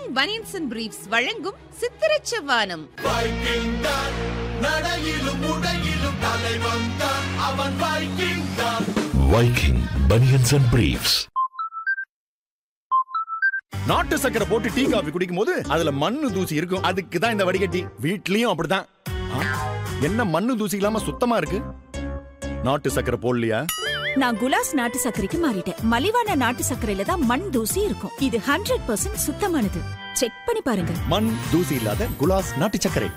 Banians and briefs வழங்கும் சித்திரச் செவ்வானம் Viking தான் நடையிலும் உடையிலும் தலைவன் தான் அவன் வைக்கிங் தான் Viking Bunions and Briefs. நாட்டு சக்கரை போட்டு டீ காபி குடிக்கும் போது அதுல மண்ணு தூசி இருக்கும் அதுக்கு தான் இந்த வடிகட்டி வீட்லயும் அப்படிதான் ஆ, என்ன மண்ணு தூசி இல்லாம சுத்தமா இருக்கு நாட்டு சக்கரை போடலையா நான் குலாஸ் நாட்டு சர்க்கரைக்கு மாறிட்டேன் மலிவான நாட்டு சர்க்கரையில தான் மண் தூசி இருக்கும் இது ஹண்ட்ரட் பர்சன்ட் சுத்தமானது செக் பண்ணி பாருங்க மண் தூசி இல்லாத குலாஸ் நாட்டு சர்க்கரை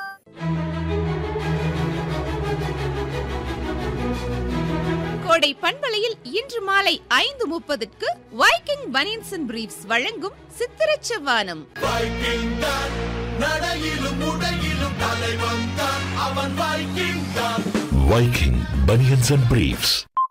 கோடை பண்பலையில் இன்று மாலை ஐந்து முப்பதுக்கு வைக்கிங் பனியன்ஸ் அண்ட் பிரீஃப்ஸ் வழங்கும் சித்திரச் செவ்வானம் வைக்கிங் தான் நடையிலும் உடையிலும் தலைவன் தான் அவன் வைக்கிங் தான் Viking Bunions and Briefs.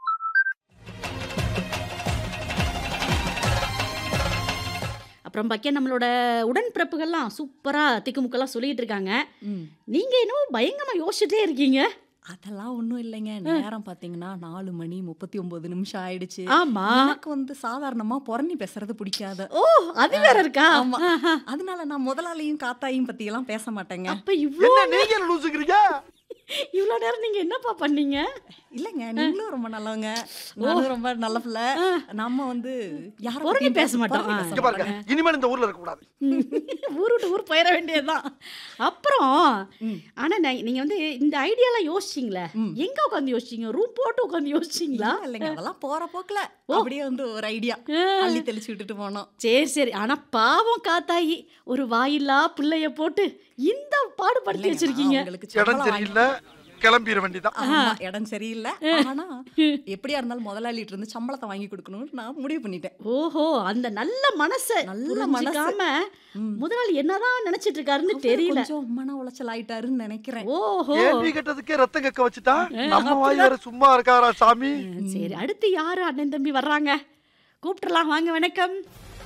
அப்புறம் பாக்கியா நம்மளோட உடன்பிறப்புகள்லாம் சூப்பரா திக்குமுக்கெல்லாம் சொல்லிட்டு இருக்காங்க நீங்க என்னவோ பயங்கரமா யோசிச்சுட்டே இருக்கீங்க அதெல்லாம் ஒன்றும் இல்லைங்க நேரம் பார்த்தீங்கன்னா நாலு மணி முப்பத்தி ஒன்பது நிமிஷம் ஆயிடுச்சு ஆமா எனக்கு வந்து சாதாரணமா புறணி பேசுறது பிடிக்காது ஓ அது வேற இருக்கா ஆமா அதனால நான் முதலாளியும் காத்தாயும் பத்தி எல்லாம் பேச மாட்டேங்க அப்ப இவ்ளோ நீங்க லூசுக்கிறீங்க இவ்ளோ நேரம் நீங்க என்னப்பா பண்ணீங்க இல்லைங்க நீங்களும் ரொம்ப நல்லவங்க நானும் ரொம்ப நல்ல பிள்ளை நம்ம வந்து யார புரணி பத்தியும் பேச மாட்டோம். புரணி ஆ. பேச இங்க பாருங்க மாட்டோங்க. இனிமேல் இந்த ஊர்ல இருக்க கூடாது ஊர் விட்டு ஊர் போயிட வேண்டியதுதான் அப்புறம் ஆனா நான் நீங்க வந்து இந்த ஐடியாலாம் யோசிச்சீங்களே எங்க உட்காந்து யோசிச்சீங்க ரூம் போட்டு உட்காந்து யோசிச்சீங்களா இல்ல, இல்லைங்க அதெல்லாம் போற போக்குல அப்படியே வந்து ஒரு ஐடியா அள்ளி தெளிச்சு விட்டுட்டு போனோம் சரி சரி ஆனா பாவம் காத்தாயி ஒரு வாயில்லா பிள்ளைய போட்டு இந்த பாடுபடுத்தி இல்லைங்க, வச்சிருக்கீங்க நான் உங்களுக்கு சம்பளம் வாங்கி- கிளம்பிட வேண்டியதான் ஆமா, இடம் சரியில்லை ஆனா எப்படியா இருந்தாலும் முதலாளிட்டு இருந்து சம்பளத்தை வாங்கி கொடுக்கணும்னு நான் முடிவு பண்ணிட்டேன் ஓஹோ அந்த நல்ல மனச நல்ல நல்ல மனசு. மனசாம முதலாளி என்னதான் நினைச்சிட்டு இருக்காருன்னு தெரியல கொஞ்சம் மன உளைச்சல் ஆயிட்டாருன்னு நினைக்கிறேன் ஓஹோ கேள்வி கேட்டதுக்கே ரத்தம் கக்க வச்சுட்டா நம்ம வாய் வேற சும்மா இருக்காரா சாமி சரி அடுத்து யாரு அண்ணன் தம்பி வர்றாங்க கூப்பிட்டுறலாம் வாங்க வணக்கம்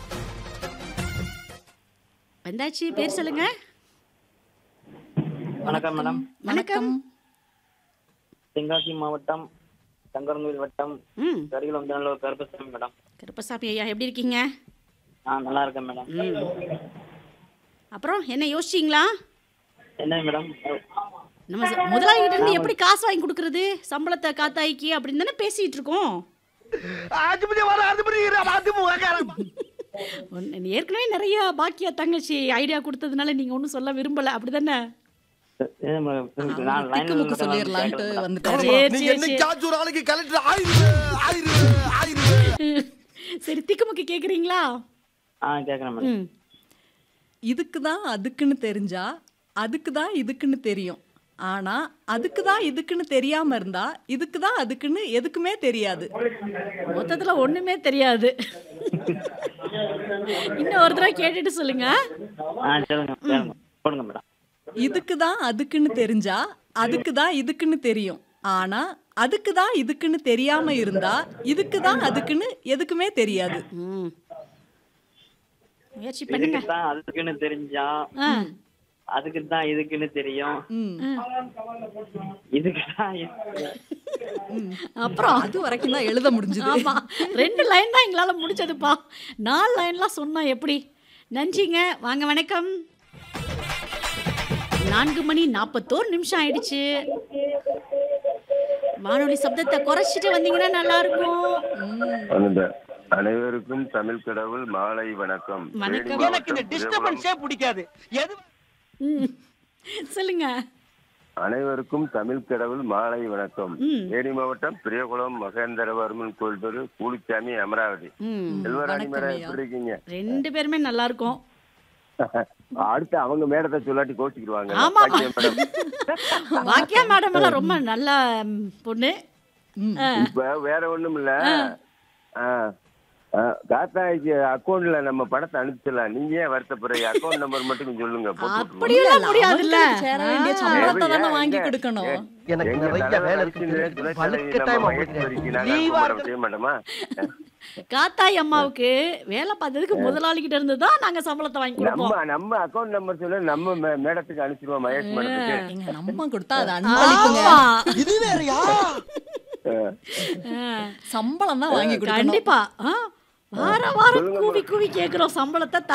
வந்தாச்சு பேர் சொல்லுங்க வணக்கம் மேடம் வணக்கம் தென்காசி மாவட்டம் சங்கரன்கோயில் வட்டம் ம் கரிகுளம் தினலூர் கருப்பசாமி மேடம் கருப்பசாமி ஐயா எப்படி இருக்கீங்க ஆ நல்லா இருக்கேன் மேடம் அப்புறம் என்ன யோசிச்சிங்களா என்ன மேடம் நம்ம ச- முதலாளி கிட்ட இருந்து எப்படி காசு வாங்கி கொடுக்கறது சம்பளத்தை காத்தாய்க்கு அப்படின்னு தானே பேசிட்டு இருக்கோம் ஆஜிபதி வர ஆஜிபதி ஒன்னு- ஏற்கனவே நிறைய பாக்கியா தங்கச்சி ஐடியா கொடுத்ததுனால நீங்க ஒன்றும் சொல்ல விரும்பல அப்படிதானே என்ன மேடம் நான் லைன்ல திக்குமுக்கு சொல்லிடலான்ட்டு வந்துட்டாரு சரி, நீங்க சரி, என்னைக்காச்சும் ஒரு ஆளுக்கு கலெக்டர் ஆயிரு ஆயிரு ஆயிரு சரி திக்குமுக்கு கேக்குறீங்களா ஆ கேட்குறேன் மேடம் ம் இதுக்கு தான் அதுக்குன்னு தெரிஞ்சா அதுக்கு தான் இதுக்குன்னு தெரியும் ஆனா அதுக்கு தான் இதுக்குன்னு தெரியாம இருந்தா இதுக்கு தான் அதுக்குன்னு எதுக்குமே தெரியாது மொத்தத்துல ஒண்ணுமே தெரியாது இன்னும் ஒரு தடவை கேட்டுட்டு சொல்லுங்க ஆ சொல்லுங்க சொல்லுங்க. போடுங்க மேடம் இதுக்கு தான் அதுக்குன்னு தெரிஞ்சா அதுக்கு தான் இதுக்குன்னு தெரியும் ஆனா அதுக்கு தான் இதுக்குன்னு தெரியாம இருந்தா இதுக்கு தான் அதுக்குன்னு எதுக்குமே தெரியாது ம். முயற்சி பண்ணுங்க இதுக்கு தான் அதுக்குன்னு தெரிஞ்சா ஆ. அதுக்கு தான் இதுக்குன்னு தெரியும் ம். இதுக்கு தான் அப்புறம் அது வரைக்கும் தான் எழுத முடிஞ்சது ஆமா ரெண்டு லைன் தான் எங்களால முடிச்சதுப்பா நாலு லைன்லாம் சொன்னா எப்படி நன்றிங்க வாங்க வணக்கம் நான்கு மணி நாற்பத்தோரு நிமிஷம் ஆயிடுச்சு வானொலி சப்தத்தை குறைச்சிட்டு வந்தீங்கன்னா நல்லா இருக்கும் வணங்க. அனைவருக்கும் தமிழ் கடவுள் மாலை வணக்கம் வணக்கம். தேனி எனக்கு இந்த மாவட்டம் டிஸ்டர்பன்ஸே பிடிக்காது எது ம். சொல்லுங்க அனைவருக்கும் தமிழ் கடவுள் மாலை வணக்கம் ம். தேனி மாவட்டம் பிரியகுளம் மகேந்திரவர்மன் கோயில் தெரு கூலிச்சாமி அமராவதி ம். செல்வராணி வணக்கம் மேடம் ஐயா. எப்படி இருக்கீங்க ரெண்டு பேருமே நல்லா இருக்கும் அடுத்து அவங்க மேடத்தை சொல்லாட்டி கோச்சிக்கிடுவாங்க ஆமா. பாக்கியம் மேடம் பாக்கியா மேடம் எல்லாம் ரொம்ப நல்ல ம், பொண்ணு ஆ. இப்ப வேற ஒண்ணும் இல்ல ஆ, ஆ, காத்தாய்க்கு அக்கௌண்ட்ல நம்ம பணத்தை அனுப்பிச்சிடலாம் நீங்க ஏன் வருத்தப்படுறீங்க அக்கௌண்ட் நம்பர் மட்டும் கொஞ்சம் சொல்லுங்க போட்டு விட்டுருவோம். அப்படியெல்லாம் முடியாதுல்ல அவங்களுக்கு சேர வேண்டிய சம்பளத்தை தானே ஏன், வாங்கி ஏன், கொடுக்கணும் ஏன், எனக்கு எங்க நிறைய தலைவர் வேலை அரசியல் இருக்குது. துணைத் வழுக்க தலைவி time நம்ம ஆகுது. மகேஷ் வரிக்கு நாங்க Leave ஆ அனுப்ப இருக்கு. செய்ய மாட்டோமா காத்தாய் அம்மாவுக்கு வேலை பார்த்ததுக்கு முதலாளி கிட்ட இருந்து தான் நாங்க சம்பளத்தை வாங்கி நம்ம கொடுப்போம் நம்ம அக்கௌண்ட் நம்பர் சொல்ல நம்ம மே- மேடத்துக்கு அனுப்பிச்சிருவோம் மகேஷ் மேடத்துக்கு எங்க நம்ம கொடுத்தா அது அன்பளிப்புங்க ஆமா. இது வேறயா ஆ. சம்பளம் தான் வாங்கி கொடுக்கணும் கண்டிப்பா ஆ, வார வாரம் கூவி கூவி கேக்குறோம் சம்பளத்தை